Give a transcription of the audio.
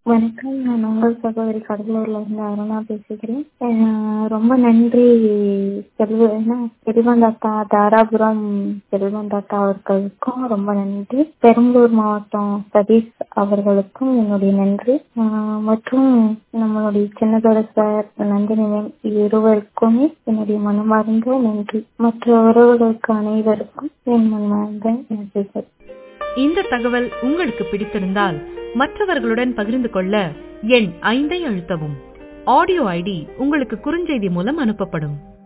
வணக்கம் நான் உங்கள் சகோதரி கடலூர்ல இருந்து அருணா பேசுகிறேன் அஹ் ரொம்ப நன்றி செல்வ என்ன செல்வன் தாத்தா தாராபுரம் செல்வன் தாத்தா அவர்களுக்கும் ரொம்ப நன்றி பெரம்பலூர் மாவட்டம் சதீஷ் அவர்களுக்கும் என்னுடைய நன்றி அஹ் மற்றும் நம்மளுடைய சின்னதோட சார் நந்தினி மேம் இருவருக்குமே என்னுடைய மனமார்ந்த நன்றி மற்ற உறவுகளுக்கு அனைவருக்கும் என் மனமார்ந்த நன்றிகள் இந்த தகவல் உங்களுக்கு பிடித்திருந்தால் மற்றவர்களுடன் பகிர்ந்து கொள்ள எண் ஐந்தை அழுத்தவும் ஆடியோ ஐடி உங்களுக்கு குறுஞ்செய்தி மூலம் அனுப்பப்படும்